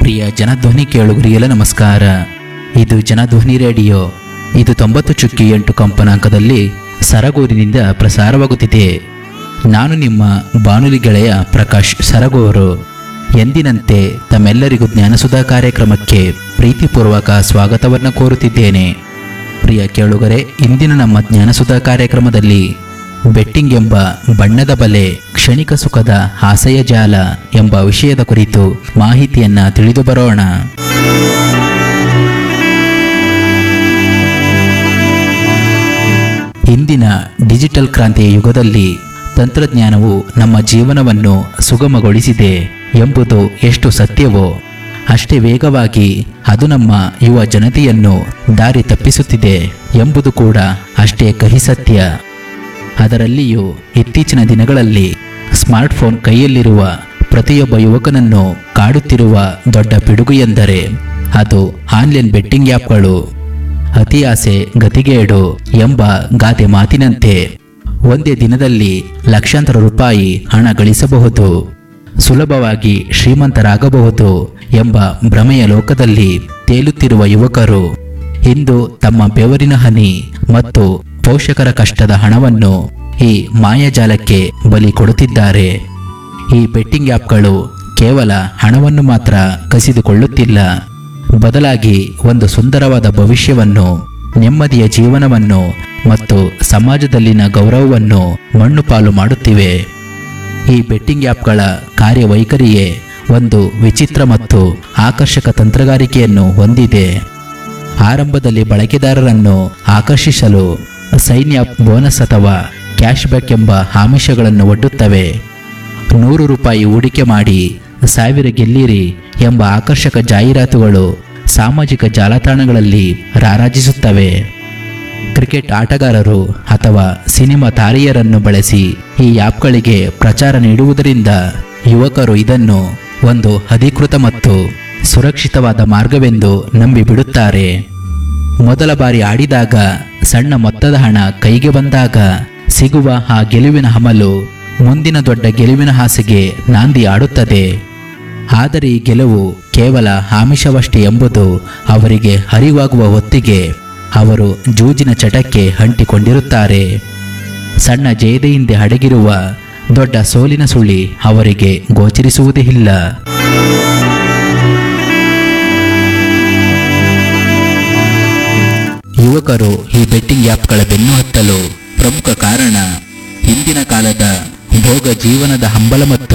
ಪ್ರಿಯ ಜನಧ್ವನಿ ಕೇಳುಗರಿಗೆಲ್ಲ ನಮಸ್ಕಾರ ಇದು ಜನಧ್ವನಿ ರೇಡಿಯೋ ಇದು ತೊಂಬತ್ತು ಚುಕ್ಕಿ ಎಂಟು ಕಂಪನಾಂಕದಲ್ಲಿ ಸರಗೂರಿನಿಂದ ಪ್ರಸಾರವಾಗುತ್ತಿದೆ ನಾನು ನಿಮ್ಮ ಬಾನುಲಿ ಗೆಳೆಯ ಪ್ರಕಾಶ್ ಸರಗೂರು ಎಂದಿನಂತೆ ತಮ್ಮೆಲ್ಲರಿಗೂ ಜ್ಞಾನಸುಧಾ ಕಾರ್ಯಕ್ರಮಕ್ಕೆ ಪ್ರೀತಿಪೂರ್ವಕ ಸ್ವಾಗತವನ್ನು ಕೋರುತ್ತಿದ್ದೇನೆ ಪ್ರಿಯ ಕೇಳುಗರೆ ಇಂದಿನ ನಮ್ಮ ಜ್ಞಾನಸುಧಾ ಕಾರ್ಯಕ್ರಮದಲ್ಲಿ ಬೆಟ್ಟಿಂಗ್ ಎಂಬ ಬಣ್ಣದ ಬಲೆ ಕ್ಷಣಿಕ ಸುಖದ ಆಸೆಯ ಜಾಲ ಎಂಬ ವಿಷಯದ ಕುರಿತು ಮಾಹಿತಿಯನ್ನ ತಿಳಿದು ಬರೋಣ ಇಂದಿನ ಡಿಜಿಟಲ್ ಕ್ರಾಂತಿಯ ಯುಗದಲ್ಲಿ ತಂತ್ರಜ್ಞಾನವು ನಮ್ಮ ಜೀವನವನ್ನು ಸುಗಮಗೊಳಿಸಿದೆ ಎಂಬುದು ಎಷ್ಟು ಸತ್ಯವೋ ಅಷ್ಟೇ ವೇಗವಾಗಿ ಅದು ನಮ್ಮ ಯುವ ಜನತೆಯನ್ನು ದಾರಿ ತಪ್ಪಿಸುತ್ತಿದೆ ಎಂಬುದು ಕೂಡ ಅಷ್ಟೇ ಕಹಿ ಸತ್ಯ ಅದರಲ್ಲಿಯೂ ಇತ್ತೀಚಿನ ದಿನಗಳಲ್ಲಿ ಸ್ಮಾರ್ಟ್ಫೋನ್ ಕೈಯಲ್ಲಿರುವ ಪ್ರತಿಯೊಬ್ಬ ಯುವಕನನ್ನು ಕಾಡುತ್ತಿರುವ ದೊಡ್ಡ ಪಿಡುಗು ಎಂದರೆ ಅದು ಆನ್ಲೈನ್ ಬೆಟ್ಟಿಂಗ್ ಆ್ಯಪ್ಗಳು ಅತಿ ಆಸೆ ಗತಿಗೇಡು ಎಂಬ ಗಾದೆ ಮಾತಿನಂತೆ ಒಂದೇ ದಿನದಲ್ಲಿ ಲಕ್ಷಾಂತರ ರೂಪಾಯಿ ಹಣ ಗಳಿಸಬಹುದು ಸುಲಭವಾಗಿ ಶ್ರೀಮಂತರಾಗಬಹುದು ಎಂಬ ಭ್ರಮೆಯ ಲೋಕದಲ್ಲಿ ತೇಲುತ್ತಿರುವ ಯುವಕರು ಇಂದು ತಮ್ಮ ಬೆವರಿನ ಹನಿ ಮತ್ತು ಪೋಷಕರ ಕಷ್ಟದ ಹಣವನ್ನು ಈ ಮಾಯಾಜಾಲಕ್ಕೆ ಬಲಿ ಕೊಡುತ್ತಿದ್ದಾರೆ ಈ ಬೆಟ್ಟಿಂಗ್ ಆ್ಯಪ್ಗಳು ಕೇವಲ ಹಣವನ್ನು ಮಾತ್ರ ಕಸಿದುಕೊಳ್ಳುತ್ತಿಲ್ಲ ಬದಲಾಗಿ ಒಂದು ಸುಂದರವಾದ ಭವಿಷ್ಯವನ್ನು ನೆಮ್ಮದಿಯ ಜೀವನವನ್ನು ಮತ್ತು ಸಮಾಜದಲ್ಲಿನ ಗೌರವವನ್ನು ಮಣ್ಣು ಪಾಲು ಮಾಡುತ್ತಿವೆ ಈ ಬೆಟ್ಟಿಂಗ್ ಆ್ಯಪ್ಗಳ ಕಾರ್ಯವೈಖರಿಯೇ ಒಂದು ವಿಚಿತ್ರ ಮತ್ತು ಆಕರ್ಷಕ ತಂತ್ರಗಾರಿಕೆಯನ್ನು ಹೊಂದಿದೆ ಆರಂಭದಲ್ಲಿ ಬಳಕೆದಾರರನ್ನು ಆಕರ್ಷಿಸಲು ಸೈನ್ ಅಪ್ ಬೋನಸ್ ಅಥವಾ ಕ್ಯಾಶ್ ಬ್ಯಾಕ್ ಎಂಬ ಆಮಿಷಗಳನ್ನು ಒಡ್ಡುತ್ತವೆ ನೂರು ರೂಪಾಯಿ ಹೂಡಿಕೆ ಮಾಡಿ ಸಾವಿರ ಗೆಲ್ಲಿರಿ ಎಂಬ ಆಕರ್ಷಕ ಜಾಹೀರಾತುಗಳು ಸಾಮಾಜಿಕ ಜಾಲತಾಣಗಳಲ್ಲಿ ರಾರಾಜಿಸುತ್ತವೆ ಕ್ರಿಕೆಟ್ ಆಟಗಾರರು ಅಥವಾ ಸಿನಿಮಾ ತಾರೆಯರನ್ನು ಬಳಸಿ ಈ ಆ್ಯಪ್ಗಳಿಗೆ ಪ್ರಚಾರ ನೀಡುವುದರಿಂದ ಯುವಕರು ಇದನ್ನು ಒಂದು ಅಧಿಕೃತ ಮತ್ತು ಸುರಕ್ಷಿತವಾದ ಮಾರ್ಗವೆಂದು ನಂಬಿಬಿಡುತ್ತಾರೆ ಮೊದಲ ಬಾರಿ ಆಡಿದಾಗ ಸಣ್ಣ ಮೊತ್ತದ ಹಣ ಕೈಗೆ ಬಂದಾಗ ಸಿಗುವ ಆ ಗೆಲುವಿನ ಹಮಲು ಮುಂದಿನ ದೊಡ್ಡ ಗೆಲುವಿನ ಆಸೆಗೆ ನಾಂದಿ ಆಡುತ್ತದೆ ಆದರೆ ಈ ಗೆಲುವು ಕೇವಲ ಆಮಿಷವಷ್ಟೇ ಎಂಬುದು ಅವರಿಗೆ ಅರಿವಾಗುವ ಹೊತ್ತಿಗೆ ಅವರು ಜೂಜಿನ ಚಟಕ್ಕೆ ಅಂಟಿಕೊಂಡಿರುತ್ತಾರೆ ಸಣ್ಣ ಜಯದ ಹಿಂದೆ ಅಡಗಿರುವ ದೊಡ್ಡ ಸೋಲಿನ ಸುಳಿ ಅವರಿಗೆ ಗೋಚರಿಸುವುದೇ ಇಲ್ಲ ಯುವಕರು ಈ ಬೆಟ್ಟಿಂಗ್ ಆ್ಯಪ್ಗಳ ಬೆನ್ನು ಹತ್ತಲು ಪ್ರಮುಖ ಕಾರಣ ಹಿಂದಿನ ಕಾಲದ ಭೋಗ ಜೀವನದ ಹಂಬಲ ಮತ್ತು